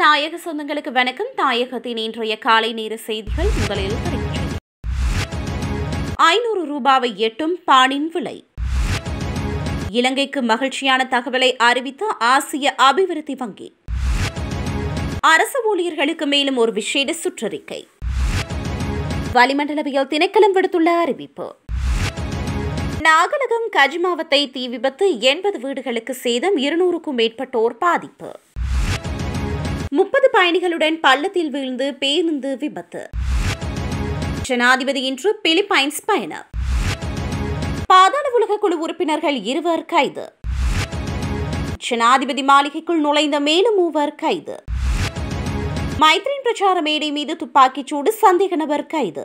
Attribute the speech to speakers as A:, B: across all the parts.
A: தாயக சொந்தங்களுக்கு வணக்கம் தாயகத்தின் இன்றைய காலை நேர செய்திகள் முதலில் தலைப்புச் செய்தி. ஐநூறு ரூபாவை எட்டும் பானின் விலை இலங்கைக்கு மகிழ்ச்சியான தகவலை அறிவித்த ஆசிய அபிவிருத்தி வங்கி அரசு ஊழியர்களுக்கு மேலும் ஒரு விசேட சுற்றறிக்கை வளிமண்டலவியல் திணைக்களம் விடுத்துள்ள அறிவிப்பு நாகலகம் கஜ்மாவத்தை தீ விபத்து எண்பது வீடுகளுக்கு சேதம் இருநூறுக்கும் மேற்பட்டோர் பாதிப்பு முப்பது பயணிகளுடன் பள்ளத்தில் வீழ்ந்து பேருந்து விபத்து ஜனாதிபதி இன்று பிலிப்பைன்ஸ் பயணம் பாதாள உலக குழு உறுப்பினர்கள் இருவர் கைது ஜனாதிபதி மாளிகைக்குள் நுழைந்த மேலும் மூவர் கைது மைத்ரின் பிரச்சார மேடை மீது துப்பாக்கிச் சூடு சந்தேக நபர் கைது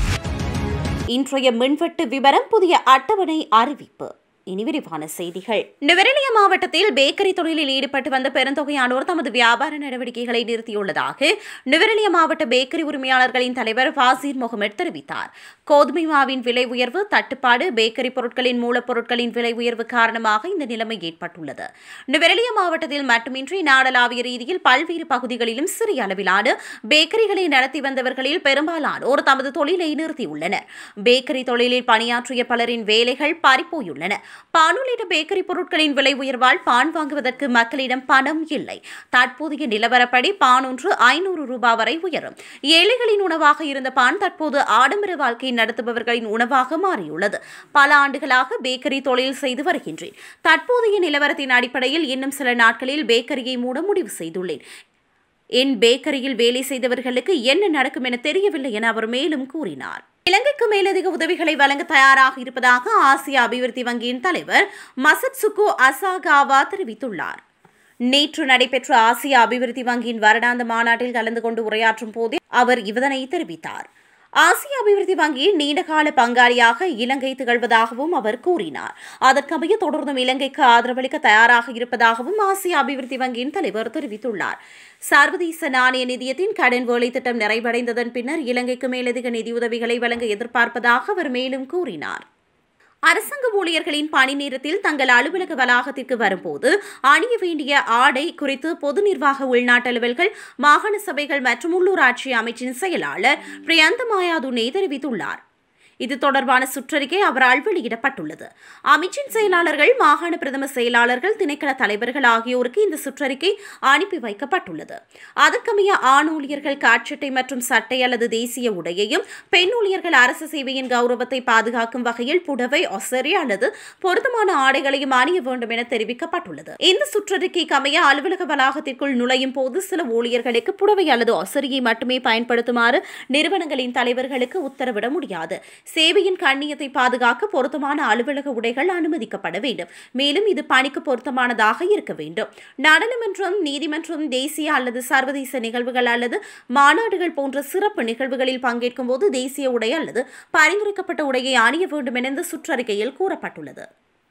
A: இன்றைய மின்வெட்டு விவரம் புதிய அட்டவணை அறிவிப்பு இனி விரிவான செய்திகள் நுவரெலியா மாவட்டத்தில் பேக்கரி தொழிலில் ஈடுபட்டு வந்த பெருந்தொகையானோர் தமது வியாபார நடவடிக்கைகளை நிறுத்தியுள்ளதாக நுவரெலியா மாவட்ட பேக்கரி உரிமையாளர்களின் தலைவர் வாசீர் முகமது தெரிவித்தார் கோதுமை மாவின் விலை உயர்வு தட்டுப்பாடு பேக்கரி பொருட்களின் மூலப்பொருட்களின் விலை உயர்வு காரணமாக இந்த நிலைமை ஏற்பட்டுள்ளது நுவரெலியா மாவட்டத்தில் மட்டுமின்றி நாடளாவிய ரீதியில் பல்வேறு பகுதிகளிலும் சிறிய அளவிலான பேக்கரிகளை நடத்தி வந்தவர்களில் பெரும்பாலானோர் தமது தொழிலை நிறுத்தியுள்ளனர் பேக்கரி தொழிலில் பணியாற்றிய பலரின் வேலைகள் பறிப்போயுள்ளன பான் உள்ளிட்ட பேக்கரி பொருட்களின் விலை உயர்வால் பான் வாங்குவதற்கு மக்களிடம் பணம் இல்லை தற்போதைய நிலவரப்படி பான் ஒன்று ஐநூறு ரூபாய் வரை உயரும் ஏழைகளின் உணவாக இருந்த பான் தற்போது ஆடம்பர வாழ்க்கை நடத்துபவர்களின் உணவாக மாறியுள்ளது பல ஆண்டுகளாக பேக்கரி தொழில் செய்து வருகின்றேன் தற்போதைய நிலவரத்தின் அடிப்படையில் இன்னும் சில நாட்களில் பேக்கரியை மூட முடிவு செய்துள்ளேன் என் பேக்கரியில் வேலை செய்தவர்களுக்கு என்ன நடக்கும் என தெரியவில்லை என அவர் மேலும் கூறினார் இலங்கைக்கு மேலதிக உதவிகளை வழங்க தயாராக இருப்பதாக ஆசிய அபிவிருத்தி வங்கியின் தலைவர் மசட்சுகோ அசாகாவா தெரிவித்துள்ளார் நேற்று நடைபெற்ற ஆசிய அபிவிருத்தி வங்கியின் வருடாந்த மாநாட்டில் கலந்து கொண்டு உரையாற்றும் போதே அவர் இதனை தெரிவித்தார் ஆசிய அபிவிருத்தி வங்கியின் நீண்டகால பங்காளியாக இலங்கை திகழ்வதாகவும் அவர் கூறினார் அதற்கமைய தொடர்ந்தும் இலங்கைக்கு ஆதரவளிக்க தயாராக இருப்பதாகவும் ஆசிய அபிவிருத்தி வங்கியின் தலைவர் தெரிவித்துள்ளார் சர்வதேச நாணய நிதியத்தின் கடன் வேலை திட்டம் நிறைவடைந்ததன் பின்னர் இலங்கைக்கு மேலதிக நிதியுதவிகளை வழங்க எதிர்பார்ப்பதாக அவர் மேலும் கூறினார் அரசாங்க ஊழியர்களின் பணி நேரத்தில் தங்கள் அலுவலக வளாகத்திற்கு வரும்போது அணிய வேண்டிய ஆடை குறித்து பொது நிர்வாக உள்நாட்டு அலுவல்கள் மாகாண சபைகள் மற்றும் உள்ளூராட்சி அமைச்சின் செயலாளர் பிரியந்த மாயாதுனே தெரிவித்துள்ளார் இது தொடர்பான சுற்றறிக்கை அவரால் வெளியிடப்பட்டுள்ளது அமைச்சின் செயலாளர்கள் மாகாண பிரதம செயலாளர்கள் திணைக்கள தலைவர்கள் ஆகியோருக்கு இந்த சுற்றறிக்கை அனுப்பி வைக்கப்பட்டுள்ளது அதற்கமைய ஆண் ஊழியர்கள் காட்சட்டை மற்றும் சட்டை அல்லது தேசிய உடையையும் பெண் ஊழியர்கள் அரசு சேவையின் கௌரவத்தை பாதுகாக்கும் வகையில் புடவை ஒசரி அல்லது பொருத்தமான ஆடைகளையும் அணிய வேண்டும் என தெரிவிக்கப்பட்டுள்ளது இந்த சுற்றறிக்கைக்கு அமைய அலுவலக வளாகத்திற்குள் நுழையும் போது சில ஊழியர்களுக்கு புடவை அல்லது ஒசரியை மட்டுமே பயன்படுத்துமாறு நிறுவனங்களின் தலைவர்களுக்கு உத்தரவிட முடியாது சேவையின் கண்ணியத்தை பாதுகாக்க பொருத்தமான அலுவலக உடைகள் அனுமதிக்கப்பட வேண்டும் மேலும் இது பணிக்கு பொருத்தமானதாக இருக்க வேண்டும் நாடாளுமன்றம் நீதிமன்றம் தேசிய அல்லது சர்வதேச நிகழ்வுகள் அல்லது மாநாடுகள் போன்ற சிறப்பு நிகழ்வுகளில் பங்கேற்கும் போது தேசிய உடை அல்லது பரிந்துரைக்கப்பட்ட உடையை அணிய வேண்டும் என இந்த சுற்றறிக்கையில் கூறப்பட்டுள்ளது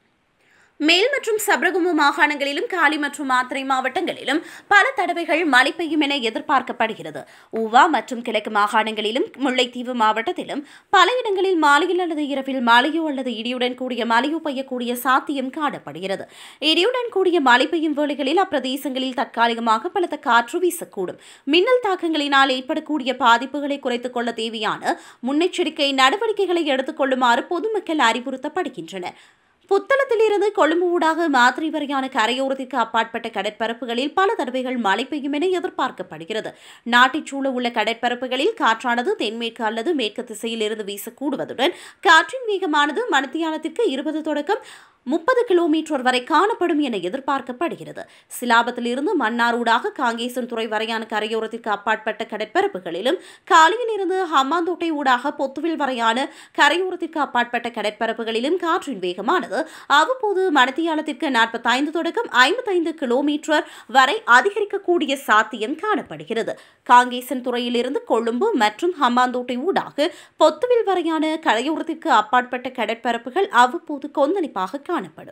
A: மேல் மற்றும் சப்ரகுமு மாகாணங்களிலும் காலி மற்றும் மாத்திரை மாவட்டங்களிலும் பல தடவைகள் மழை பெய்யும் என எதிர்பார்க்கப்படுகிறது ஊவா மற்றும் கிழக்கு மாகாணங்களிலும் முல்லைத்தீவு மாவட்டத்திலும் பல இடங்களில் மாலையில் அல்லது இரவில் மழையோ அல்லது இடியுடன் கூடிய மழையோ பெய்யக்கூடிய சாத்தியம் காணப்படுகிறது இடியுடன் கூடிய மழை பெய்யும் வேளைகளில் அப்பிரதேசங்களில் தற்காலிகமாக பலத்த காற்று வீசக்கூடும் மின்னல் தாக்கங்களினால் ஏற்படக்கூடிய பாதிப்புகளை குறைத்துக் கொள்ள தேவையான முன்னெச்சரிக்கை நடவடிக்கைகளை எடுத்துக் கொள்ளுமாறு பொதுமக்கள் அறிவுறுத்தப்படுகின்றனர் புத்தளத்திலிருந்து கொழும்பு ஊடாக மாத்திரை வரையான கரையோரத்திற்கு அப்பாற்பட்ட கடற்பரப்புகளில் பல தடவைகள் மழை பெய்யும் என எதிர்பார்க்கப்படுகிறது நாட்டைச் சூழ உள்ள கடற்பரப்புகளில் காற்றானது தென்மேற்கு அல்லது மேற்கு திசையில் இருந்து வீசக்கூடுவதுடன் காற்றின் வேகமானது மணித்தியாலத்திற்கு இருபது தொடக்கம் முப்பது கிலோமீட்டர் வரை காணப்படும் என எதிர்பார்க்கப்படுகிறது சிலாபத்திலிருந்து மன்னாரூடாக காங்கேசன் துறை வரையான கரையோரத்திற்கு அப்பாற்பட்ட கடற்பரப்புகளிலும் காலியில் இருந்து ஹம்மாந்தோட்டை ஊடாக பொத்துவில் வரையான கரையோரத்திற்கு அப்பாற்பட்ட கடற்பரப்புகளிலும் காற்றின் வேகமானது அவ்வப்போது மணத்தியாலத்திற்கு நாற்பத்தைந்து தொடக்கம் ஐம்பத்தைந்து கிலோமீட்டர் வரை அதிகரிக்கக்கூடிய சாத்தியம் காணப்படுகிறது காங்கேசன் துறையிலிருந்து கொழும்பு மற்றும் ஹம்மாந்தோட்டை ஊடாக பொத்துவில் வரையான கரையோரத்திற்கு அப்பாற்பட்ட கடற்பரப்புகள் அவ்வப்போது கொந்தளிப்பாக காணப்படும்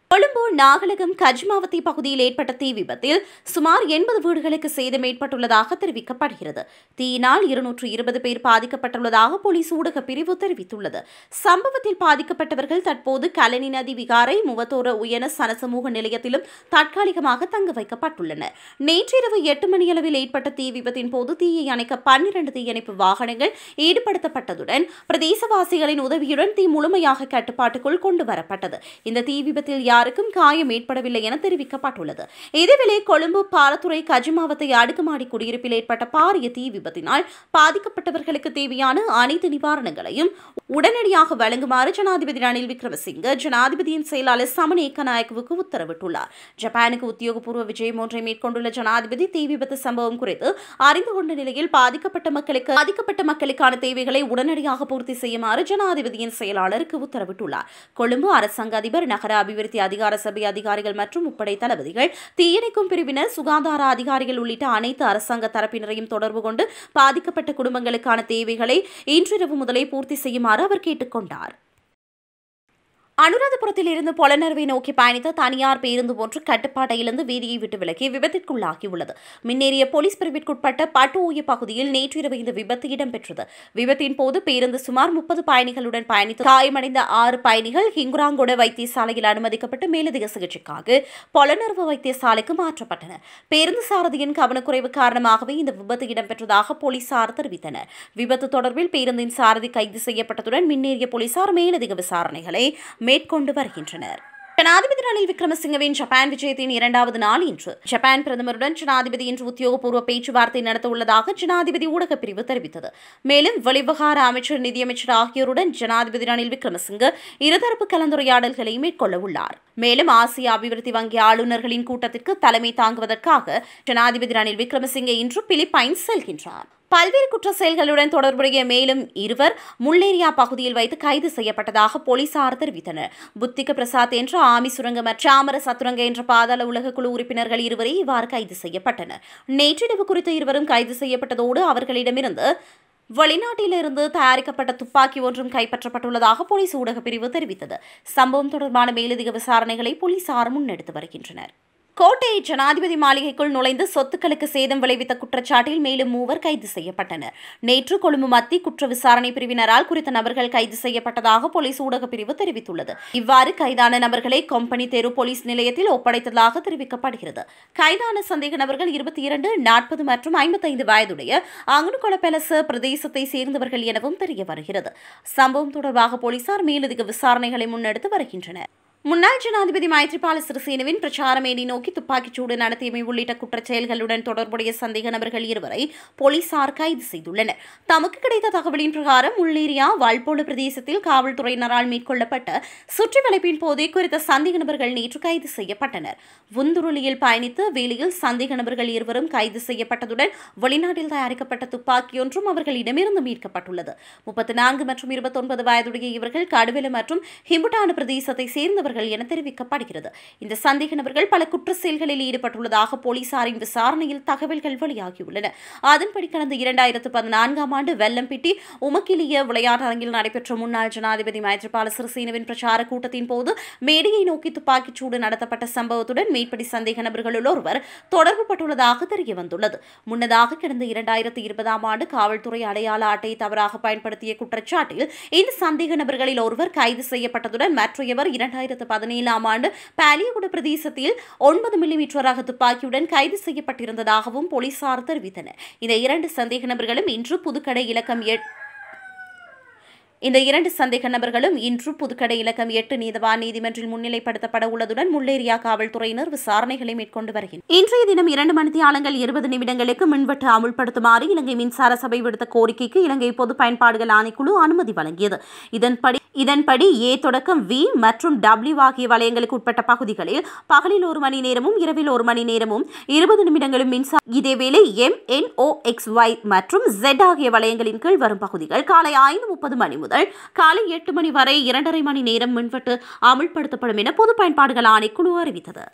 A: கொழும்பு நாகலகம் கஜ்மாவதி பகுதியில் ஏற்பட்ட தீ விபத்தில் சுமார் எண்பது வீடுகளுக்கு சேதம் ஏற்பட்டுள்ளதாக தெரிவிக்கப்படுகிறது தீயினால் இருநூற்று இருபது பேர் பாதிக்கப்பட்டுள்ளதாக போலீஸ் ஊடக பிரிவு தெரிவித்துள்ளது சம்பவத்தில் பாதிக்கப்பட்டவர்கள் தற்போது கலனி நதி விகாரை முவத்தோர உயன சனசமூக நிலையத்திலும் தற்காலிகமாக தங்க வைக்கப்பட்டுள்ளனர் நேற்றிரவு எட்டு மணியளவில் ஏற்பட்ட தீ விபத்தின் போது தீயை அணைக்க பன்னிரண்டு தீயணைப்பு வாகனங்கள் ஈடுபடுத்தப்பட்டதுடன் பிரதேசவாசிகளின் உதவியுடன் தீ முழுமையாக கட்டுப்பாட்டுக்குள் கொண்டு வரப்பட்டது இந்த தீ விபத்தில் யாருக்கும் காயம் ஏற்படவில்லை என தெரிவிக்கப்பட்டுள்ளது இதேவேளை கொழும்பு பாலத்துறை கஜுமாவத்தை அடுக்குமாடி குடியிருப்பில் ஏற்பட்ட பாரிய தீ விபத்தினால் பாதிக்கப்பட்டவர்களுக்கு தேவையான அனைத்து நிவாரணங்களையும் உடனடியாக வழங்குமாறு ஜனாதிபதி ரணில் விக்ரமசிங்க ஜனாதிபதியின் செயலாளர் சமன் ஏக்கநாயக்கவுக்கு உத்தரவிட்டுள்ளார் ஜப்பானுக்கு உத்தியோகபூர்வ விஜயம் ஒன்றை மேற்கொண்டுள்ள ஜனாதிபதி தீ விபத்து சம்பவம் குறித்து அறிந்து கொண்ட நிலையில் பாதிக்கப்பட்ட மக்களுக்கு பாதிக்கப்பட்ட மக்களுக்கான தேவைகளை உடனடியாக பூர்த்தி செய்யுமாறு ஜனாதிபதியின் செயலாளருக்கு உத்தரவிட்டுள்ளார் கொழும்பு அரசாங்க அதிபர் நகர அபிவிருத்தி அதிகார சபை அதிகாரிகள் மற்றும் முப்படை தளபதிகள் தீயணைக்கும் பிரிவினர் சுகாதார அதிகாரிகள் உள்ளிட்ட அனைத்து அரசாங்க தரப்பினரையும் தொடர்பு கொண்டு பாதிக்கப்பட்ட குடும்பங்களுக்கான தேவைகளை இன்றிரவு முதலே பூர்த்தி செய்யுமாறு அவர் கேட்டுக்கொண்டார் அனுராதபுரத்தில் இருந்து பொலனர்வை நோக்கி பயணித்த தனியார் பேருந்து ஒன்று கட்டுப்பாட்டை இழந்து வீதியை விட்டு விலகி விபத்திற்குள்ளாகியுள்ளது மின்னேறிய போலீஸ் பிரிவிற்குட்பட்ட பட்டுஓய பகுதியில் நேற்றிரவு இந்த விபத்து இடம்பெற்றது விபத்தின் போது பேருந்து சுமார் முப்பது பயணிகளுடன் பயணித்து காயமடைந்த ஆறு பயணிகள் ஹிங்குராங்கொட வைத்தியசாலையில் அனுமதிக்கப்பட்டு மேலதிக சிகிச்சைக்காக பொலனர்வு வைத்தியசாலைக்கு மாற்றப்பட்டனர் பேருந்து சாரதியின் கவனக்குறைவு காரணமாகவே இந்த விபத்து இடம்பெற்றதாக போலீசார் தெரிவித்தனர் விபத்து தொடர்பில் பேருந்தின் சாரதி கைது செய்யப்பட்டதுடன் மின்னேறிய போலீசார் மேலதிக விசாரணைகளை மேற்கொண்டு வருகின்றனர் ஜனாதிபதி ரணில் விக்ரமசிங்கவின் ஜப்பான் விஜயத்தின் இரண்டாவது நாள் இன்று ஜப்பான் பிரதமருடன் ஜனாதிபதி இன்று உத்தியோகபூர்வ பேச்சுவார்த்தை நடத்த உள்ளதாக ஜனாதிபதி ஊடகப் பிரிவு தெரிவித்தது மேலும் வெளிவிவகார அமைச்சர் நிதியமைச்சர் ஆகியோருடன் ஜனாதிபதி ரணில் விக்ரமசிங்க இருதரப்பு கலந்துரையாடல்களை மேற்கொள்ள உள்ளார் மேலும் ஆசிய அபிவிருத்தி வங்கி ஆளுநர்களின் கூட்டத்திற்கு தலைமை தாங்குவதற்காக ஜனாதிபதி ரணில் விக்ரமசிங்கே இன்று பிலிப்பைன்ஸ் செல்கின்றார் பல்வேறு குற்ற செயல்களுடன் தொடர்புடைய மேலும் இருவர் முல்லேரியா பகுதியில் வைத்து கைது செய்யப்பட்டதாக போலீசார் தெரிவித்தனர் புத்திக பிரசாத் என்ற ஆமி சுரங்க மற்றும் ஆமர சத்துரங்க என்ற பாதாள உலக குழு உறுப்பினர்கள் இருவரே இவ்வாறு கைது செய்யப்பட்டனர் நேற்றிரவு குறித்த இருவரும் கைது செய்யப்பட்டதோடு அவர்களிடமிருந்து வெளிநாட்டிலிருந்து தயாரிக்கப்பட்ட துப்பாக்கி ஒன்றும் கைப்பற்றப்பட்டுள்ளதாக போலீஸ் ஊடகப் பிரிவு தெரிவித்தது சம்பவம் தொடர்பான மேலதிக விசாரணைகளை போலீசார் முன்னெடுத்து வருகின்றனர் கோட்டை ஜனாதிபதி மாளிகைக்குள் நுழைந்து சொத்துக்களுக்கு சேதம் விளைவித்த குற்றச்சாட்டில் மேலும் மூவர் கைது செய்யப்பட்டனர் நேற்று கொழும்பு மத்திய குற்ற விசாரணை பிரிவினரால் குறித்த நபர்கள் கைது செய்யப்பட்டதாக போலீஸ் ஊடகப் பிரிவு தெரிவித்துள்ளது இவ்வாறு கைதான நபர்களை கொம்பனி தெரு போலீஸ் நிலையத்தில் ஒப்படைத்ததாக தெரிவிக்கப்படுகிறது கைதான சந்தேக நபர்கள் இருபத்தி இரண்டு நாற்பது மற்றும் ஐம்பத்தைந்து வயதுடைய அங்குனுகொல பெலச பிரதேசத்தை சேர்ந்தவர்கள் எனவும் தெரிய வருகிறது சம்பவம் தொடர்பாக போலீசார் மேலதிக விசாரணைகளை முன்னெடுத்து வருகின்றனர் முன்னாள் ஜனாதிபதி மைத்ரிபால சிறிசேனவின் பிரச்சார மேடை நோக்கி துப்பாக்கிச்சூடு நடத்தியமை உள்ளிட்ட குற்றச் செயல்களுடன் தொடர்புடைய சந்தேக நபர்கள் இருவரை போலீசார் கைது செய்துள்ளனர் தமக்கு கிடைத்த தகவலின் பிரகாரம் உள்ளேரியா வல்போல பிரதேசத்தில் காவல்துறையினரால் மேற்கொள்ளப்பட்ட சுற்றி வளைப்பின் போதே குறித்த சந்தேக நபர்கள் நேற்று கைது செய்யப்பட்டனர் உந்துருளியில் பயணித்த வேளையில் சந்தேக நபர்கள் இருவரும் கைது செய்யப்பட்டதுடன் வெளிநாட்டில் தயாரிக்கப்பட்ட துப்பாக்கியொன்றும் அவர்களிடமிருந்து மீட்கப்பட்டுள்ளது முப்பத்தி நான்கு மற்றும் இருபத்தொன்பது வயதுடைய இவர்கள் கடுவெல மற்றும் ஹிம்புட்டான பிரதேசத்தை சேர்ந்தவர்கள் என தெரிவிக்கப்படுகிறது இந்த சந்தேக நபர்கள் பல குற்ற செயல்களில் ஈடுபட்டுள்ளதாக போலீசாரின் விசாரணையில் தகவல்கள் வெளியாகியுள்ளன அதன்படி கடந்த இரண்டாயிரத்து பதினான்காம் ஆண்டு வெள்ளம்பிட்டி உமக்கிலிய விளையாட்டரங்கில் நடைபெற்ற முன்னாள் ஜனாதிபதி மைத்ரிபால சிறிசேனவின் பிரச்சார கூட்டத்தின் போது மேடையை நோக்கி துப்பாக்கிச்சூடு நடத்தப்பட்ட சம்பவத்துடன் மேற்படி சந்தேக நபர்களுள் ஒருவர் தொடர்பு பட்டுள்ளதாக தெரிய வந்துள்ளது முன்னதாக கடந்த இரண்டாயிரத்து இருபதாம் ஆண்டு காவல்துறை அடையாள அட்டையை தவறாக பயன்படுத்திய குற்றச்சாட்டில் இந்த சந்தேக நபர்களில் ஒருவர் கைது செய்யப்பட்டதுடன் மற்றையவர் இரண்டாயிரத்து பதினேழாம் ஆண்டு பாலியகுட பிரதேசத்தில் ஒன்பது மில்லிமீட்டர் ரக துப்பாக்கியுடன் கைது செய்யப்பட்டிருந்ததாகவும் போலீசார் தெரிவித்தனர் இந்த இரண்டு சந்தேக நபர்களும் இன்று புதுக்கடை இலக்கம் எட் இந்த இரண்டு சந்தேக நபர்களும் இன்று புதுக்கடை இலக்கம் எட்டு நீதவான் நீதிமன்றில் முன்னிலைப்படுத்தப்பட உள்ளதுடன் முள்ளேரியா காவல்துறையினர் விசாரணைகளை மேற்கொண்டு வருகின்றனர் இன்றைய தினம் இரண்டு மணித்தியாலங்கள் இருபது நிமிடங்களுக்கு மின்வெட்டு அமுல்படுத்துமாறு இலங்கை மின்சார சபை விடுத்த கோரிக்கைக்கு இலங்கை பொது பயன்பாடுகள் ஆணைக்குழு அனுமதி வழங்கியது இதன்படி இதன்படி ஏ தொடக்கம் வி மற்றும் டபிள்யூ ஆகிய வலயங்களுக்கு உட்பட்ட பகுதிகளில் பகலில் ஒரு மணி நேரமும் இரவில் ஒரு மணி நேரமும் இருபது நிமிடங்களும் மின்சார இதேவேளை M N O X Y மற்றும் ஜெட் ஆகிய வலயங்களின் கீழ் வரும் பகுதிகள் காலை ஐந்து முப்பது மணி முதல் காலை எட்டு மணி வரை இரண்டரை மணி நேரம் மின்வெட்டு அமுல்படுத்தப்படும் என பொது பயன்பாடுகள் ஆணைக்குழு அறிவித்தது